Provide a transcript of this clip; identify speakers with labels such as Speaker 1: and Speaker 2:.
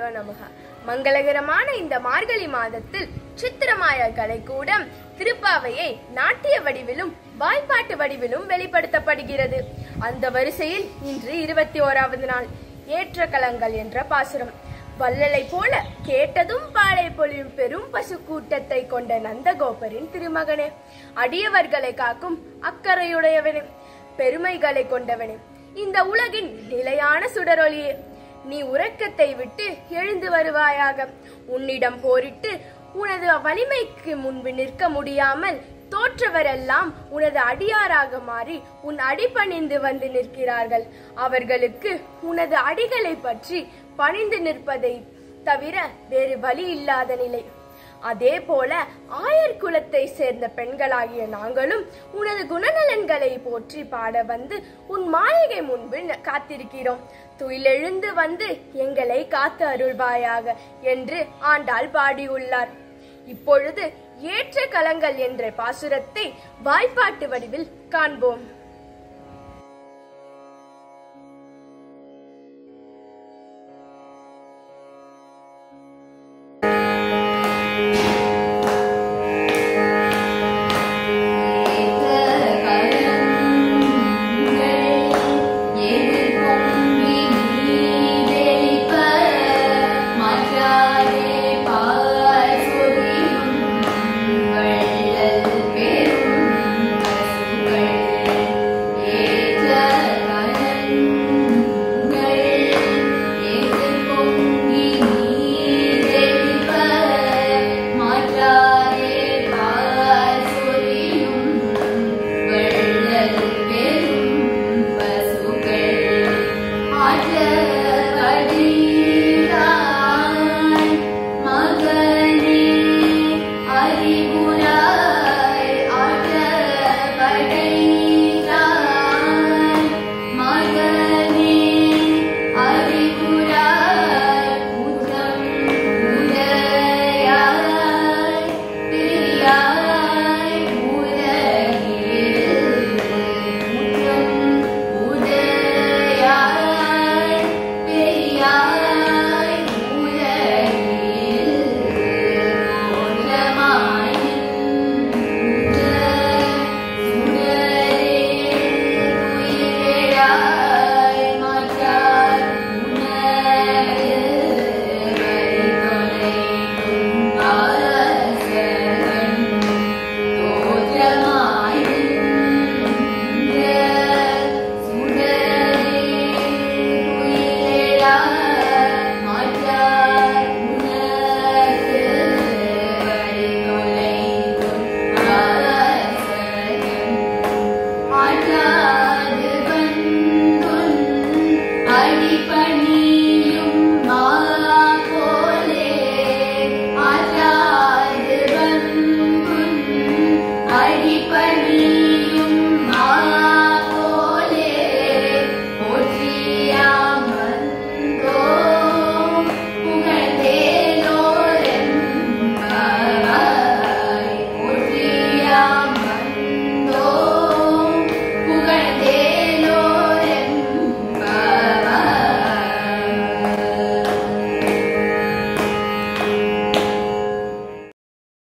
Speaker 1: நமக மங்களகரமான இந்த மார்கழி மாதத்தில் சித்திரமாய கலைக்கூடம் திருப்பாவையை நாட்டிய வடிவிலும் வாய்ப்பாட்டு வடிவிலும் வெளிப்படுத்தப்படுகிறது அந்த வரிசையில் இன்று இருபத்தி ஓராவது நாள் ஏற்ற கலங்கள் என்ற பாசுரம் வள்ளலை போல கேட்டதும் பாலை பொழியும் பெரும் பசு கூட்டத்தை கொண்ட நந்தகோபரின் திருமகனே அடியவர்களை காக்கும் அக்கறையுடையவனே பெருமைகளை கொண்டவனே இந்த உலகின் நிலையான சுடரொளியே நீ உறக்கத்தை விட்டு எழுந்து வருவாயாக உன்னிடம் போரிட்டு உனது வலிமைக்கு முன்பு நிற்க முடியாமல் தோற்றவரெல்லாம் உனது அடியாராக மாறி உன் அடிபணிந்து வந்து நிற்கிறார்கள் அவர்களுக்கு உனது அடிகளை பற்றி பணிந்து நிற்பதை தவிர வேறு வழி இல்லாத நிலை அதே போல ஆயர் குலத்தை சேர்ந்த பெண்களாகிய நாங்களும் உனது குணநலன்களை போற்றி பாட வந்து உன் மாளிகை முன்பு ந- காத்திருக்கிறோம் துயிலெழுந்து வந்து எங்களை காத்து அருள்வாயாக என்று ஆண்டாள் பாடியுள்ளார் இப்பொழுது ஏற்ற கலங்கள் என்ற பாசுரத்தை வாய்ப்பாட்டு வடிவில் காண்போம்
Speaker 2: மாற்றாரே பால் சொரியும் வெள்ளல் பெரும் பசுக்கள் ஆற்ற கடிதாய் மகனே அறிவுராய் ஆற்ற படைத்தாய் மகனே அறிவுராய் உதம் உதயாய் பிரியாய் உலகில் முற்றம் உதயாய் பெரியாய் உலகில் ஓலமாய் நின்ற சுடரே உயிரிழாய் மாற்றார் உணரு வரிதொலைக்கும் அரசன் தோற்றமாய் நின்ற சுடரே உயிரிழாய் மாற்றார் உணரு வரிதொலைக்கும் அரசன் ஆற்றாது வந்துன் அடிபணியும் மாபோலே ஆற்றாது வந்துன் அடி